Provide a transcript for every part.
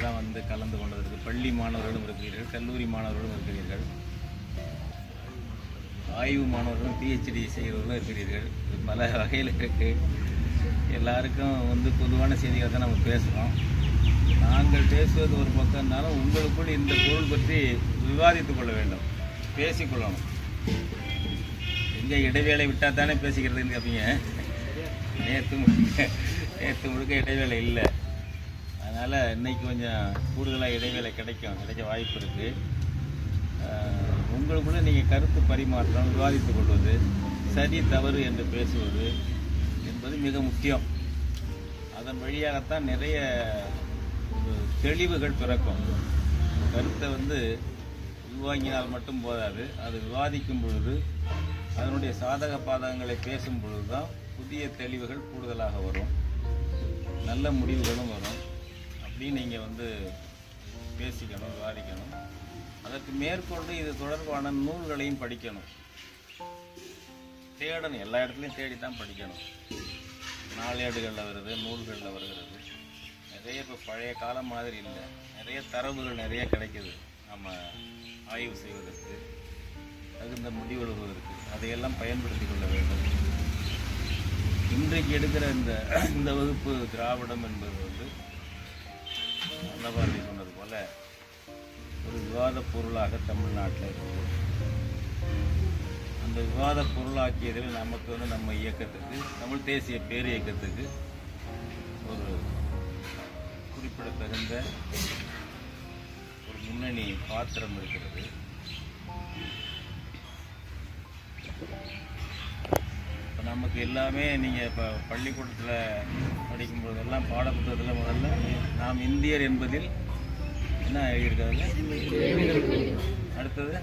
தான் வந்து கலந்து கொண்டதற்கு பள்ளி மாணவர்களும் இருக்கிறீர்கள் கல்லூரி மாணவர்களும் இருக்கிறீர்கள் ஆய்வு மாணவர்களும் பிஹெச்டி செய்கிறவர்களும் இருக்கிறீர்கள் இது பல வகையில் இருக்கு எல்லாருக்கும் வந்து பொதுவான செய்திகளை தான் நம்ம பேசுகிறோம் நாங்கள் பேசுவது ஒரு பக்கம்னாலும் உங்களுக்குள் இந்த பொருள் பற்றி விவாதித்துக் கொள்ள வேண்டும் பேசிக்கொள்ளணும் எங்கே இடைவேளை விட்டால் தானே பேசிக்கிறதுன்னு கேட்பீங்க நேற்று முழுக்க நேற்று முழுக்க இடைவேளை இல்லை அதனால் இன்னைக்கு கொஞ்சம் கூடுதலாக இடைவேளை கிடைக்கும் கிடைக்க வாய்ப்பு இருக்குது உங்களுக்குள்ள நீங்கள் கருத்து பரிமாற்றம் விவாதித்துக் கொள்வது சரி தவறு என்று பேசுவது என்பது மிக முக்கியம் அதன் வழியாகத்தான் நிறைய ஒரு தெளிவுகள் பிறக்கும் கருத்தை வந்து உள்வாங்கினால் மட்டும் போதாது அது விவாதிக்கும் பொழுது அதனுடைய சாதக பாதகங்களை பேசும் பொழுது தான் புதிய தெளிவுகள் கூடுதலாக வரும் நல்ல முடிவுகளும் வரும் அப்படி நீங்கள் வந்து பேசிக்கணும் விவாதிக்கணும் அதற்கு மேற்கொண்டு இது தொடர்பான நூல்களையும் படிக்கணும் தேடணும் எல்லா இடத்துலையும் தேடி தான் படிக்கணும் நாளேடுகளில் வருது நூல்களில் வருகிறது நிறைய இப்போ பழைய காலம் மாதிரி இல்லை நிறைய தரவுகள் நிறைய கிடைக்குது நம்ம ஆய்வு செய்வதற்கு தகுந்த முடிவெடுப்பதற்கு அதையெல்லாம் பயன்படுத்திக் கொள்ள வேண்டும் இன்றைக்கு எடுக்கிற இந்த இந்த வகுப்பு திராவிடம் என்பது வந்து நல்லபாரதி சொன்னது போல ஒரு விவாத பொருளாக தமிழ்நாட்டில் இருக்குது அந்த விவாத பொருளாக்கியதில் நமக்கு வந்து நம்ம இயக்கத்துக்கு தமிழ் தேசிய பேர் இயக்கத்துக்கு ஒரு குறிப்பிடத்தகுந்த ஒரு முன்னணி பாத்திரம் இருக்கிறது இப்போ நமக்கு எல்லாமே நீங்கள் இப்போ பள்ளிக்கூடத்தில் படிக்கும்போதெல்லாம் பாடப்புத்தகத்தில் முதல்ல நாம் இந்தியர் என்பதில் என்ன எழுதியிருக்கிறதுல அடுத்தது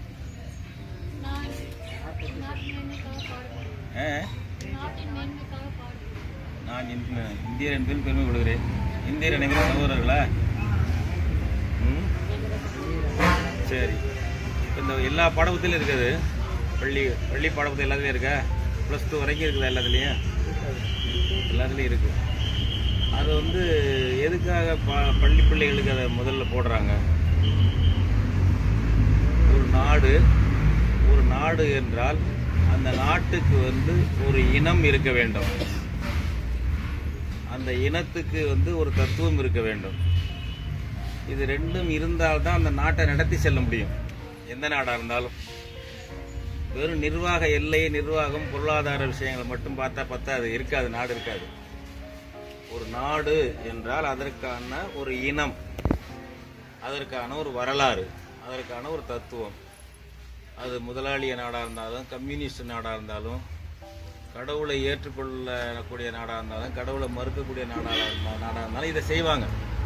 நாட்டின் மேன்மைக்காக பாடுபடுவேன் ஆ நாட்டின் மேன்மைக்காக பாடுபடுவேன் நான் இந்த- இந்தியர் என்பதில் பெருமை கொள்கிறேன் இந்தியர் அனைவரும் சகோதரர்களா ம்? சரி இப்ப இந்த எல்லா பாடப்புத்திலும் இருக்குது பள்ளி பள்ளி பாடப்புத்தகம் எல்லாத்துலேயும் இருக்கா ப்ளஸ் டூ வரைக்கும் இருக்குதா எல்லாத்துலேயும் எல்லாத்துலேயும் இருக்கு அது வந்து எதுக்காக ப பள்ளி பிள்ளைகளுக்கு அதை முதல்ல போடுறாங்க ஒரு நாடு ஒரு நாடு என்றால் அந்த நாட்டுக்கு வந்து ஒரு இனம் இருக்க வேண்டும் அந்த இனத்துக்கு வந்து ஒரு தத்துவம் இருக்க வேண்டும் இது ரெண்டும் இருந்தால்தான் அந்த நாட்டை நடத்தி செல்ல முடியும் எந்த நாடா இருந்தாலும் வெறும் நிர்வாக எல்லை நிர்வாகம் பொருளாதார விஷயங்கள் மட்டும் பார்த்தா பத்தாது இருக்காது நாடு இருக்காது ஒரு நாடு என்றால் அதற்கான ஒரு இனம் அதற்கான ஒரு வரலாறு அதற்கான ஒரு தத்துவம் அது முதலாளிய நாடாக இருந்தாலும் கம்யூனிஸ்ட் நாடாக இருந்தாலும் கடவுளை ஏற்றுக்கொள்ளக்கூடிய நாடாக இருந்தாலும் கடவுளை மறுக்கக்கூடிய நாடாக இருந்தா நாடாக இருந்தாலும் இதை செய்வாங்க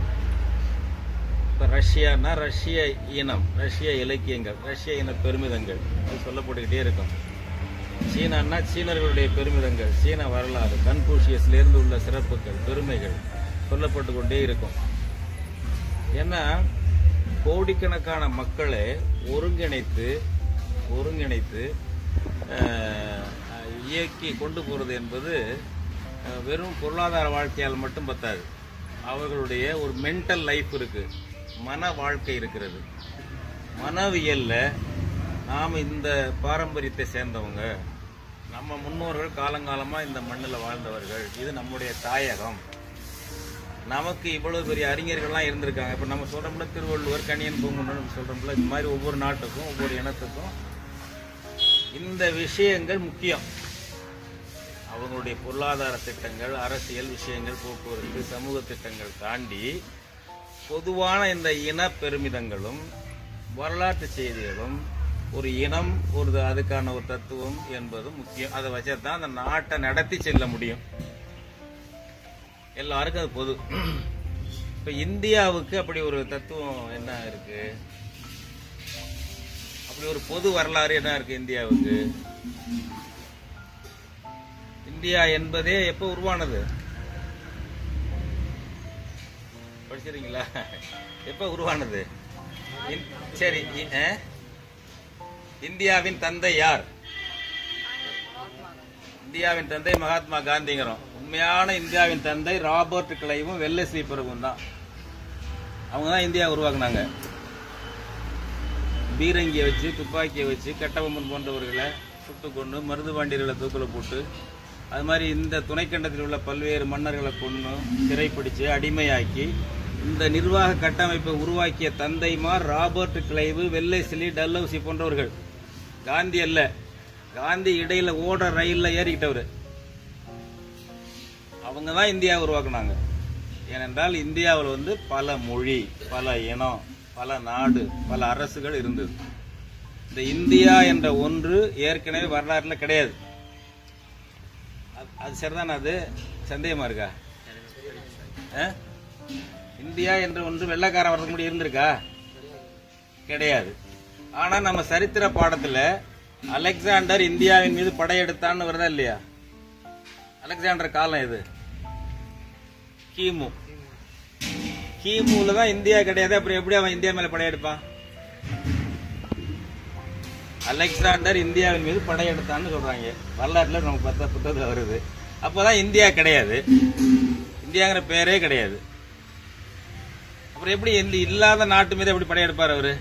இப்போ ரஷ்யானா ரஷ்ய இனம் ரஷ்ய இலக்கியங்கள் ரஷ்ய இன பெருமிதங்கள் அது சொல்லப்பட்டுக்கிட்டே இருக்கும் சீனான்னா சீனர்களுடைய பெருமிதங்கள் சீன வரலாறு கன்பூஷியஸ்லேருந்து உள்ள சிறப்புகள் பெருமைகள் சொல்லப்பட்டு கொண்டே இருக்கும் ஏன்னா கோடிக்கணக்கான மக்களை ஒருங்கிணைத்து ஒருங்கிணைத்து அஹ், இயக்கி கொண்டு போகிறது என்பது அஹ், வெறும் பொருளாதார வாழ்க்கையால் மட்டும் பத்தாது அவர்களுடைய ஒரு மென்டல் லைஃப் இருக்கு மன வாழ்க்கை இருக்கிறது மனவியல்ல நாம் இந்த பாரம்பரியத்தை சேர்ந்தவங்க நம்ம முன்னோர்கள் காலங்காலமாக இந்த மண்ணில் வாழ்ந்தவர்கள் இது நம்முடைய தாயகம் நமக்கு இவ்வளவு பெரிய அறிஞர்கள்லாம் இருந்திருக்காங்க இப்போ நம்ம சொல்றோம்ல திருவள்ளுவர் கணியன் பூங்குன்றன் சொல்றோம்ல இந்த மாதிரி ஒவ்வொரு நாட்டுக்கும் ஒவ்வொரு இனத்துக்கும் இந்த விஷயங்கள் முக்கியம் அவங்களுடைய பொருளாதார திட்டங்கள் அரசியல் விஷயங்கள் போக்குவரத்து சமூக திட்டங்கள் தாண்டி பொதுவான இந்த இன பெருமிதங்களும் வரலாற்று செய்திகளும் ஒரு இனம் ஒரு அதுக்கான ஒரு தத்துவம் என்பது முக்கியம் அதை வச்சா தான் அந்த நாட்டை நடத்தி செல்ல முடியும் எல்லாருக்கும் அது பொது இப்ப இந்தியாவுக்கு அப்படி ஒரு தத்துவம் என்ன இருக்கு அப்படி ஒரு பொது வரலாறு என்ன இருக்கு இந்தியாவுக்கு இந்தியா என்பதே எப்போ உருவானது படிச்சிருக்கீங்களா எப்போ உருவானது இந்- சரி இ- ஆ? இந்தியாவின் தந்தை யார் இந்தியாவின் தந்தை மகாத்மா காந்திங்கிறோம் உண்மையான இந்தியாவின் தந்தை ராபர்ட் கிளைவும் வெள்ளஸ்லி பிரபுவும் தான் அவங்க தான் இந்தியா உருவாக்குனாங்க பீரங்கியை வச்சு துப்பாக்கியை வச்சு கட்டபொம்மன் போன்றவர்களை சுட்டு கொண்டு மருது பாண்டியர்களை தூக்கில போட்டு அது மாதிரி இந்த துணைக்கண்டத்தில் உள்ள பல்வேறு மன்னர்களை கொண்டு சிறைப்பிடிச்சு அடிமையாக்கி இந்த நிர்வாக கட்டமைப்பை உருவாக்கிய தந்தைமார் ராபர்ட் கிளைவு வெள்ளைசிலி டல்லௌசி போன்றவர்கள் காந்தி அல்ல காந்தி இடையில ஓடுற ரயில்ல ஏறிக்கிட்டவர் அவங்க தான் இந்தியா உருவாக்குனாங்க ஏனென்றால் இந்தியாவில் வந்து பல மொழி பல இனம் பல நாடு பல அரசுகள் இருந்தது இந்த இந்தியா என்ற ஒன்று ஏற்கனவே வரலாறுல கிடையாது அது- அது சரிதானே அது சந்தேகமா இருக்கா ஆ? இந்தியா என்ற ஒன்று வெள்ளைக்காரன் வரதுக்கு முன்னாடி இருந்திருக்கா கிடையாது ஆனா நம்ம சரித்திர பாடத்துல அலெக்சாண்டர் இந்தியாவின் மீது படையெடுத்தான்னு வருதா இல்லையா அலெக்சாண்டர் காலம் எது கிமு கிமுல தான் இந்தியா கிடையாது அப்புறம் எப்படி அவன் இந்தியா மேல படையெடுப்பான் அலெக்சாண்டர் இந்தியாவின் மீது படையெடுத்தான்னு சொல்றாங்க வரலாற்றுல நமக்கு பத்த புத்தகத்துல வருது அப்பதான் இந்தியா கிடையாது இந்தியாங்கிற பேரே கிடையாது அப்புறம் எப்படி இந்த இல்லாத நாட்டு மீது எப்படி படையெடுப்பார் அவரு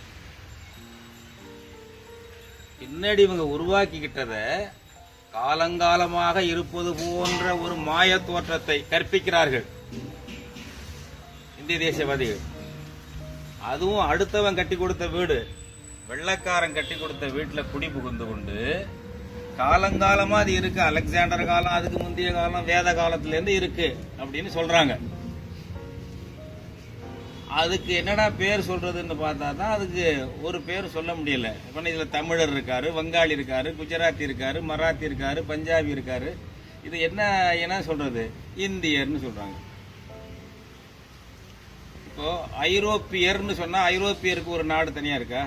பின்னாடி இவங்க உருவாக்கிக்கிட்டத காலங்காலமாக இருப்பது போன்ற ஒரு மாய தோற்றத்தை கற்பிக்கிறார்கள் இந்திய தேசியவாதிகள் அதுவும் அடுத்தவன் கட்டி கொடுத்த வீடு வெள்ளக்காரன் கட்டி கொடுத்த வீட்டுல குடி புகுந்து கொண்டு காலங்காலமா அது இருக்கு அலெக்சாண்டர் காலம் அதுக்கு முந்தைய காலம் வேத காலத்துல இருந்து இருக்கு அப்படின்னு சொல்றாங்க அதுக்கு என்னடா பேர் சொல்றதுன்னு பார்த்தா தான் அதுக்கு ஒரு பேர் சொல்ல முடியல இப்ப இதுல தமிழர் இருக்காரு வங்காளி இருக்காரு குஜராத்தி இருக்காரு மராத்தி இருக்காரு பஞ்சாபி இருக்காரு இது என்ன என்ன சொல்றது இந்தியர்னு சொல்றாங்க இப்போ ஐரோப்பியர்னு சொன்னா ஐரோப்பியருக்கு ஒரு நாடு தனியா இருக்கா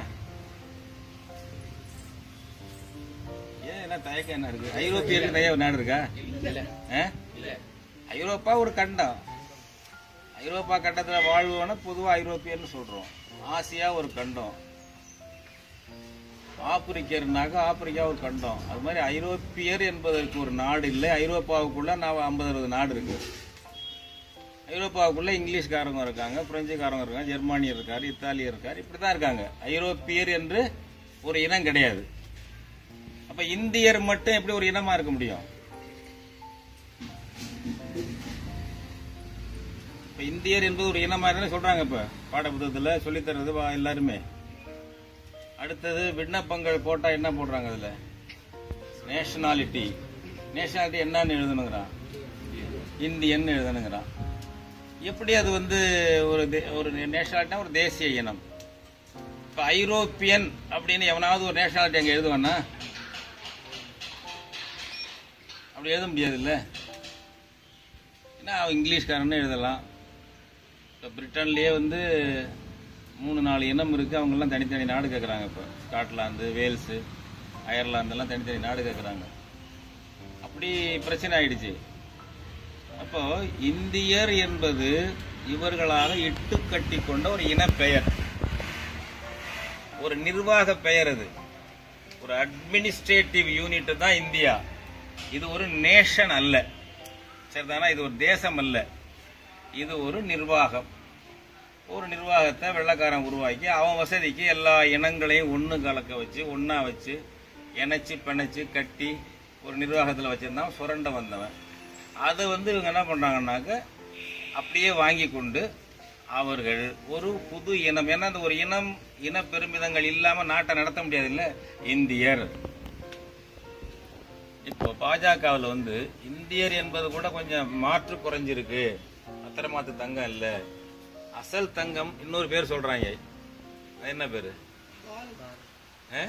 ஏன் என்ன தயக்கம் என்ன இருக்கு ஐரோப்பியருக்கு தனியா ஒரு நாடு இருக்கா ஆ? ஐரோப்பா ஒரு கண்டம் ஐரோப்பா கண்டத்துல வாழ்வோம்னா பொதுவா ஐரோப்பியர்னு சொல்றோம் ஆசியா ஒரு கண்டம் ஆப்பிரிக்கர்னாக்க ஆப்பிரிக்கா ஒரு கண்டம் அது மாதிரி ஐரோப்பியர் என்பதற்கு ஒரு நாடு இல்லை ஐரோப்பாவுக்குள்ள நான் ஐம்பது அறுபது நாடு இருக்கு ஐரோப்பாவுக்குள்ள இங்கிலீஷ்காரங்க இருக்காங்க பிரெஞ்சுக்காரங்க இருக்காங்க ஜெர்மானியர் இருக்காரு இத்தாலியர் இருக்காரு இப்படிதான் இருக்காங்க ஐரோப்பியர் என்று ஒரு இனம் கிடையாது அப்ப இந்தியர் மட்டும் எப்படி ஒரு இனமா இருக்க முடியும் இப்ப இந்தியர் என்பது ஒரு இனமா இருந்தா சொல்றாங்க இப்ப பாடப்புத்தகத்துல சொல்லித் தர்றது வா- எல்லாருமே அடுத்தது விண்ணப்பங்கள் போட்டா என்ன போடுறாங்க அதுல நேஷனாலிட்டி நேஷனாலிட்டி என்னன்னு எழுதணுங்கிறான் இந்தியன் எழுதணுங்கிறான் எப்படி அது வந்து ஒரு தே- ஒரு நேஷனாலிட்டினா ஒரு தேசிய இனம் இப்ப ஐரோப்பியன் அப்படின்னு எவனாவது ஒரு நேஷனாலிட்டி அங்க எழுதுவானா அப்படி எழுத முடியாது இல்ல ஏன்னா அவன் இங்கிலீஷ்காரன்னு எழுதலாம் இப்போ பிரிட்டன்லயே வந்து மூணு நாலு இனம் இருக்கு அவங்க எல்லாம் தனித்தனி நாடு கேட்குறாங்க இப்போ ஸ்காட்லாந்து வேல்ஸு அயர்லாந்து எல்லாம் தனித்தனி நாடு கேட்குறாங்க அப்படி பிரச்சனை ஆயிடுச்சு அப்போ இந்தியர் என்பது இவர்களாக இட்டு கட்டி கொண்ட ஒரு இனப்பெயர் ஒரு நிர்வாக பெயர் அது ஒரு அட்மினிஸ்ட்ரேட்டிவ் யூனிட் தான் இந்தியா இது ஒரு நேஷன் அல்ல சரிதானா இது ஒரு தேசம் அல்ல இது ஒரு நிர்வாகம் ஒரு நிர்வாகத்தை வெள்ளைக்காரன் உருவாக்கி அவன் வசதிக்கு எல்லா இனங்களையும் ஒன்று கலக்க வச்சு ஒண்ணா வச்சு இணைச்சு பிணைச்சு கட்டி ஒரு நிர்வாகத்தில் வச்சிருந்தான் சுரண்ட வந்தவன் அதை வந்து இவங்க என்ன பண்றாங்கன்னாக்க அப்படியே வாங்கி கொண்டு அவர்கள் ஒரு புது இனம் ஏன்னா அந்த ஒரு இனம் இன பெருமிதங்கள் இல்லாம நாட்டை நடத்த முடியாது இல்ல இந்தியர் இப்போ பாஜகவில் வந்து இந்தியர் என்பது கூட கொஞ்சம் மாற்று குறைஞ்சிருக்கு அத்தனை மாத்து தங்கம் இல்ல அசல் தங்கம் இன்னொரு பேர் சொல்றாங்க அது என்ன பேரு ஆ?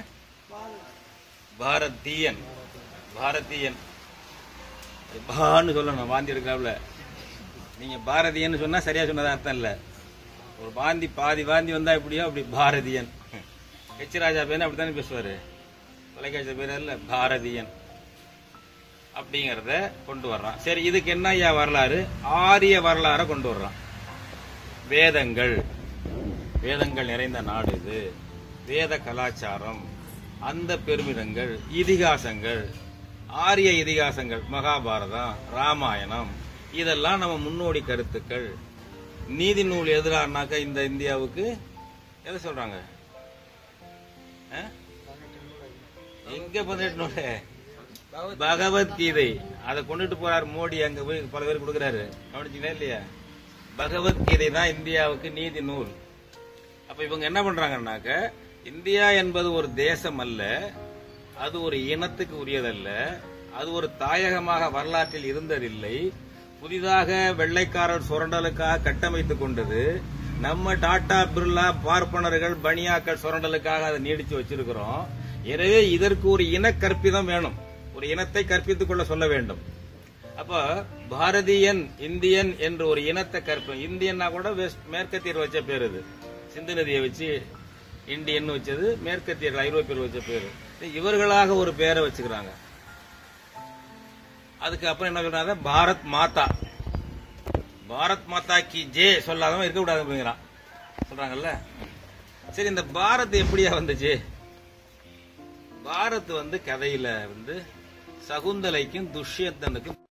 பாரதியன் பாரதியன் அது பான்னு சொல்லணும் வாந்தி எடுக்கிறாப்ல நீங்க பாரதியன்னு சொன்னா சரியா சொன்னதா அர்த்தம் இல்ல ஒரு வாந்தி பாதி வாந்தி வந்தா எப்படியோ அப்படி பாரதியன் ஹெச் ராஜா பேர் அப்படித்தானே பேசுவாரு தொலைக்காட்சி பேர் இல்ல பாரதியன் அப்படிங்கறத கொண்டு வர்றான் சரி இதுக்கு என்ன ஐயா வரலாறு ஆரிய வரலாறை கொண்டு வர்றான் வேதங்கள் வேதங்கள் நிறைந்த நாடு இது வேத கலாச்சாரம் அந்த பெருமிதங்கள் இதிகாசங்கள் ஆரிய இதிகாசங்கள் மகாபாரதம் ராமாயணம் இதெல்லாம் நம்ம முன்னோடி கருத்துக்கள் நீதி நூல் எதிரானாக்கா இந்த இந்தியாவுக்கு எதை சொல்றாங்க ஆ? எங்க பதினெட்டு நூலு பகவத்கீதை அதை கொண்டுட்டு போறாரு மோடி அங்க போய் பல பேர் கொடுக்கறாரு கவனிச்சீங்களா இல்லையா பகவத்கீதை தான் இந்தியாவுக்கு நீதி நூல் அப்ப இவங்க என்ன பண்றாங்கன்னாக்க இந்தியா என்பது ஒரு தேசம் அல்ல அது ஒரு இனத்துக்கு உரியதல்ல அது ஒரு தாயகமாக வரலாற்றில் இருந்ததில்லை புதிதாக வெள்ளைக்காரர் சுரண்டலுக்காக கட்டமைத்துக் கொண்டது நம்ம டாடா பிர்லா பார்ப்பனர்கள் பனியாக்கள் சுரண்டலுக்காக அதை நீடிச்சு வச்சிருக்கிறோம் எனவே இதற்கு ஒரு இன கற்பிதம் வேணும் ஒரு இனத்தை கற்பித்துக் கொள்ள சொல்ல வேண்டும் அப்ப பாரதியன் இந்தியன் என்று ஒரு இனத்தை கற்ப இந்தியன்னா கூட வெஸ்ட் மேற்கத்தியர் வச்ச பேர் இது சிந்து நதியை வச்சு இந்தியன் வச்சது மேற்கத்தியர்கள் ஐரோப்பியர் வச்ச பேரு இவர்களாக ஒரு பேரை வச்சுக்கிறாங்க அதுக்கு அப்புறம் என்ன சொல்றாங்க பாரத் மாதா பாரத் மாதா கி ஜே சொல்லாதவன் இருக்கக்கூடாது அப்படிங்கிறான் சொல்றாங்கல்ல சரி இந்த பாரத் எப்படியா வந்துச்சு பாரத் வந்து கதையில வந்து சகுந்தலைக்கும் துஷ்யந்தனுக்கும்